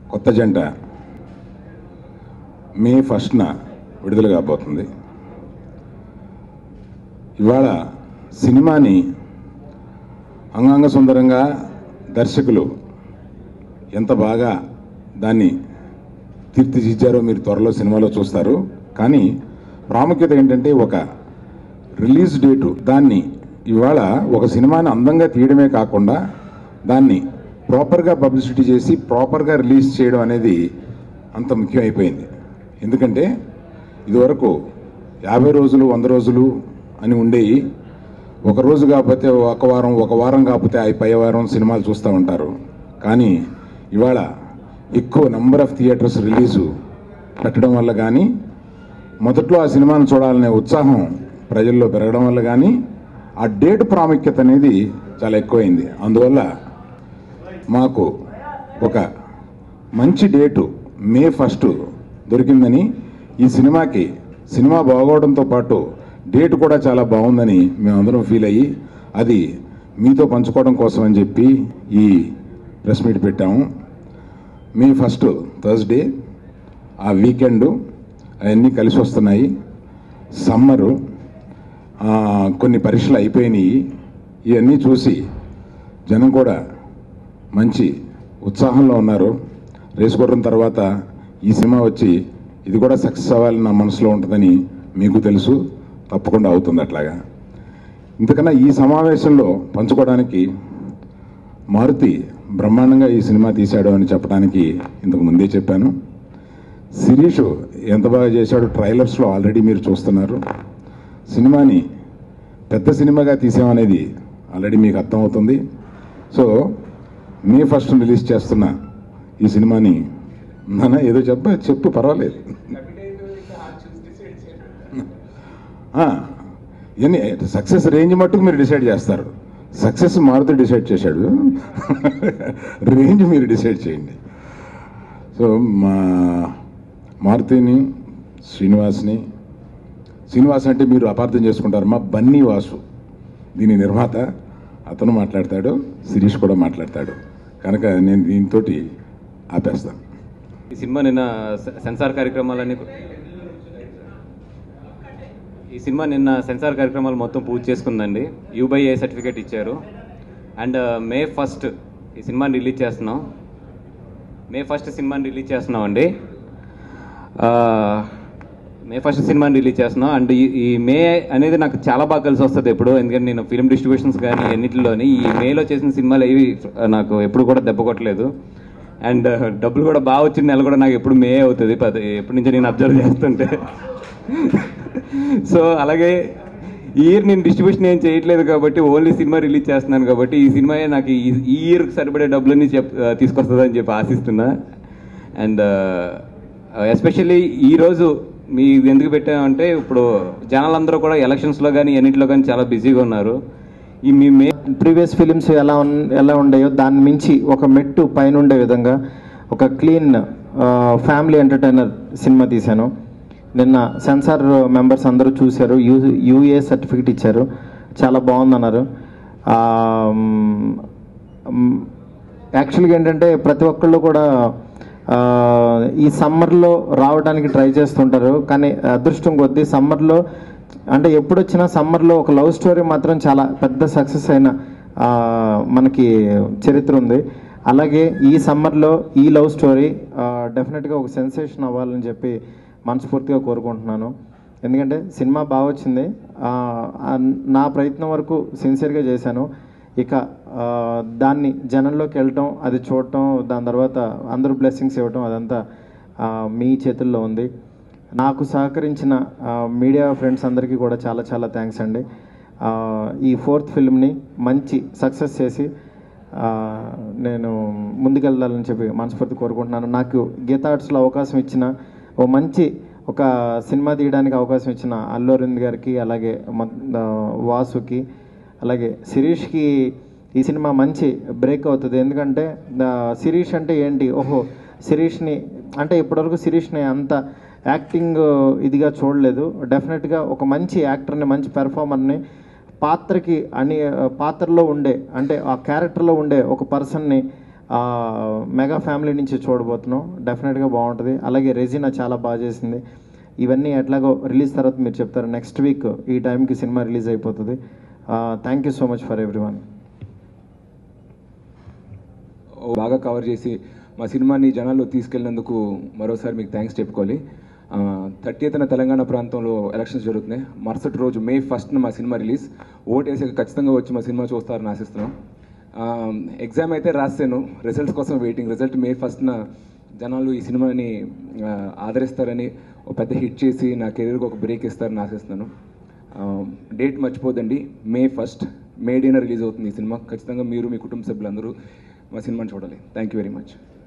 కొత్త జంట మే ఫస్ట్న విడుదల కాబోతుంది ఇవాళ సినిమాని అంగాంగ సుందరంగా దర్శకులు ఎంత బాగా దాన్ని తీర్చిదిద్దారో మీరు త్వరలో సినిమాలో చూస్తారు కానీ ప్రాముఖ్యత ఏంటంటే ఒక రిలీజ్ డేటు దాన్ని ఇవాళ ఒక సినిమాని అందంగా తీయడమే కాకుండా దాన్ని ప్రాపర్గా పబ్లిసిటీ చేసి ప్రాపర్గా రిలీజ్ చేయడం అనేది అంత ముఖ్యమైపోయింది ఎందుకంటే ఇదివరకు యాభై రోజులు వంద రోజులు అని ఉండేవి ఒక రోజు కాకపోతే ఒక వారం ఒక వారం కాకపోతే ఆ పై వారం సినిమాలు చూస్తూ ఉంటారు కానీ ఇవాళ ఎక్కువ నంబర్ ఆఫ్ థియేటర్స్ రిలీజు పెట్టడం వల్ల కానీ మొదట్లో ఆ సినిమాను చూడాలనే ఉత్సాహం ప్రజల్లో పెరగడం వల్ల కానీ ఆ డేట్ ప్రాముఖ్యత అనేది చాలా ఎక్కువైంది అందువల్ల మాకు ఒక మంచి డేటు మే ఫస్ట్ దొరికిందని ఈ సినిమాకి సినిమా బాగోవడంతో పాటు డేట్ కూడా చాలా బాగుందని మేమందరం ఫీల్ అయ్యి అది మీతో పంచుకోవడం కోసం అని చెప్పి ఈ ప్రెస్ మీట్ పెట్టాము మే ఫస్ట్ థర్స్డే ఆ వీకెండ్ అవన్నీ కలిసి వస్తున్నాయి సమ్మరు ఆ, కొన్ని పరీక్షలు అయిపోయినాయి ఇవన్నీ చూసి జనం కూడా మంచి ఉత్సాహంలో ఉన్నారు రేసు కొట్టిన తర్వాత ఈ సినిమా వచ్చి ఇది కూడా సక్సెస్ అవ్వాలని నా మనసులో ఉంటుందని మీకు తెలుసు తప్పకుండా అవుతుంది అట్లాగా ఇంతకన్నా ఈ సమావేశంలో పంచుకోవడానికి మారుతి బ్రహ్మాండంగా ఈ సినిమా తీశాడు అని చెప్పడానికి ఇంతకు ముందే చెప్పాను శిరీష్ ఎంత బాగా చేశాడో ట్రైలర్స్లో ఆల్రెడీ మీరు చూస్తున్నారు సినిమాని పెద్ద సినిమాగా తీసామనేది ఆల్రెడీ మీకు అర్థమవుతుంది సో మే ఫస్ట్ రిలీజ్ చేస్తున్న ఈ సినిమాని నాన్న ఏదో చెప్ప చెప్పు పర్వాలేదు ఆ, ఇవన్నీ సక్సెస్ రేంజ్ మట్టుకు మీరు డిసైడ్ చేస్తారు సక్సెస్ మారుతూ డిసైడ్ చేశాడు రేంజ్ మీరు డిసైడ్ చేయండి సో మా మారుతిని శ్రీనివాస్ని శ్రీనివాస్ అంటే మీరు అపార్థం చేసుకుంటారు మా బన్నీ వాసు దీని నిర్మాత అతను మాట్లాడతాడు శిరీష్ కూడా మాట్లాడతాడు కనుక నేను దీంతో ఆపేస్తాను ఈ సినిమా నిన్న సె- సెన్సార్ కార్యక్రమాలన్నీ ఈ సినిమా నిన్న సెన్సార్ కార్యక్రమాలు మొత్తం పూర్తి చేసుకుందండి యూబై ఏ సర్టిఫికేట్ ఇచ్చారు అండ్ మే ఫస్ట్ ఈ సినిమాని రిలీజ్ చేస్తున్నాం మే ఫస్ట్ సినిమాని రిలీజ్ చేస్తున్నాం అండి ఆ, మే ఫస్ట్ సినిమాని రిలీజ్ చేస్తున్నాం అండ్ ఈ- ఈ మే అనేది నాకు చాలా బాగా కలిసి వస్తుంది ఎప్పుడు ఎందుకంటే నేను ఫిల్మ్ డిస్ట్రిబ్యూషన్స్ కానీ అన్నింటిలోని ఈ మేలో చేసిన సినిమాలు ఏవి నాకు ఎప్పుడు కూడా దెబ్బ కొట్టలేదు అండ్ డబ్బులు కూడా బాగా వచ్చిన నెల కూడా నాకు ఎప్పుడు మే అవుతుంది పది ఎప్పటి నుంచి నేను అబ్జర్వ్ చేస్తుంటే సో అలాగే ఈ ఇయర్ నేను డిస్ట్రిబ్యూషన్ ఏం చేయట్లేదు కాబట్టి ఓన్లీ సినిమా రిలీజ్ చేస్తున్నాను కాబట్టి ఈ సినిమా నాకు ఈ ఈ ఇయర్కి సరిపడే డబ్బులన్నీ చెప్ తీసుకొస్తుందని చెప్పి ఆశిస్తున్నా అండ్ ఎస్పెషల్లీ ఈరోజు మీ ఇది ఎందుకు పెట్టామంటే ఇప్పుడు జనాలందరూ కూడా ఎలక్షన్స్లో కానీ ఎన్నింటిలో కానీ చాలా బిజీగా ఉన్నారు ఈ మీ మే ప్రీవియస్ ఫిలిమ్స్ ఎలా ఉన్ ఎలా ఉండేయో దాని మించి ఒక మెట్టు పైన ఉండే విధంగా ఒక క్లీన్ ఫ్యామిలీ ఎంటర్టైనర్ సినిమా తీశాను నిన్న సెన్సార్ మెంబర్స్ అందరూ చూశారు యూ యూఏ సర్టిఫికేట్ ఇచ్చారు చాలా బాగుందన్నారు యాక్చువల్గా ఏంటంటే ప్రతి ఒక్కళ్ళు కూడా ఆ, ఈ సమ్మర్లో రావడానికి ట్రై చేస్తుంటారు కానీ అదృష్టం కొద్దీ సమ్మర్లో అంటే ఎప్పుడు వచ్చినా సమ్మర్లో ఒక లవ్ స్టోరీ మాత్రం చాలా పెద్ద సక్సెస్ అయిన ఆ, మనకి చరిత్ర ఉంది అలాగే ఈ సమ్మర్లో ఈ లవ్ స్టోరీ డెఫినెట్గా ఒక సెన్సేషన్ అవ్వాలని చెప్పి మనస్ఫూర్తిగా కోరుకుంటున్నాను ఎందుకంటే సినిమా బాగా వచ్చింది ఆ, ఆ, నా ప్రయత్నం వరకు సిన్సియర్గా చేశాను ఇక ఆ, దాన్ని జనంలోకి వెళ్ళటం అది చూడటం దాని తర్వాత అందరూ బ్లెస్సింగ్స్ ఇవ్వటం అదంతా ఆ, మీ చేతుల్లో ఉంది నాకు సహకరించిన ఆ, మీడియా ఫ్రెండ్స్ అందరికీ కూడా చాలా చాలా థ్యాంక్స్ అండి ఆ, ఈ ఫోర్త్ ఫిల్మ్ని మంచి సక్సెస్ చేసి ఆ, నేను ముందుకెళ్ళాలని చెప్పి మనస్ఫూర్తి కోరుకుంటున్నాను నాకు గీతా ఆర్ట్స్లో అవకాశం ఇచ్చిన ఓ మంచి ఒక సినిమా తీయడానికి అవకాశం ఇచ్చిన అల్లు అరవింద్ గారికి అలాగే మ- ఆ, వాసుకి అలాగే శిరీష్కి ఈ సినిమా మంచి బ్రేక్ అవుతుంది ఎందుకంటే ఆ, శిరీష్ అంటే ఏంటి ఓహో శిరీష్ని అంటే ఇప్పటివరకు శిరీష్ని అంత యాక్టింగ్ ఇదిగా చూడలేదు డెఫినెట్గా ఒక మంచి యాక్టర్ని మంచి పెర్ఫార్మర్ని పాత్రకి అని పాత్రలో ఉండే అంటే ఆ క్యారెక్టర్లో ఉండే ఒక పర్సన్ని ఆ, మెగా ఫ్యామిలీ నుంచి చూడబోతున్నాం డెఫినెట్గా బాగుంటుంది అలాగే రెజినా చాలా బాగా చేసింది ఇవన్నీ ఎట్లాగో రిలీజ్ తర్వాత మీరు చెప్తారు నెక్స్ట్ వీక్ ఈ టైంకి సినిమా రిలీజ్ అయిపోతుంది thank you so much for everyone బాగా కవర్ చేసి మా సినిమాని జనాల్లో తీసుకెళ్ళినందుకు మరోసారి మీకు థ్యాంక్స్ చెప్పుకోవాలి థర్టీఎత్న తెలంగాణ ప్రాంతంలో ఎలక్షన్స్ జరుగుతున్నాయి మరుసటి రోజు మే ఫస్ట్న మా సినిమా రిలీజ్ ఓటు వేసాక ఖచ్చితంగా వచ్చి మా సినిమా చూస్తారని ఆశిస్తున్నాం ఎగ్జామ్ అయితే రాశాను రిజల్ట్స్ కోసం వెయిటింగ్ రిజల్ట్ మే ఫస్ట్న జనాలు ఈ సినిమాని ఆ, ఆదరిస్తారని ఒక పెద్ద హిట్ చేసి నా కెరీర్కి ఒక బ్రేక్ ఇస్తారని ఆశిస్తున్నాను డేట్ మర్చిపోదండి మే ఫస్ట్ మే డేన రిలీజ్ అవుతుంది ఈ సినిమా ఖచ్చితంగా మీరు మీ కుటుంబ సభ్యులందరూ మా సినిమాని చూడాలి థ్యాంక్ యూ వెరీ మచ్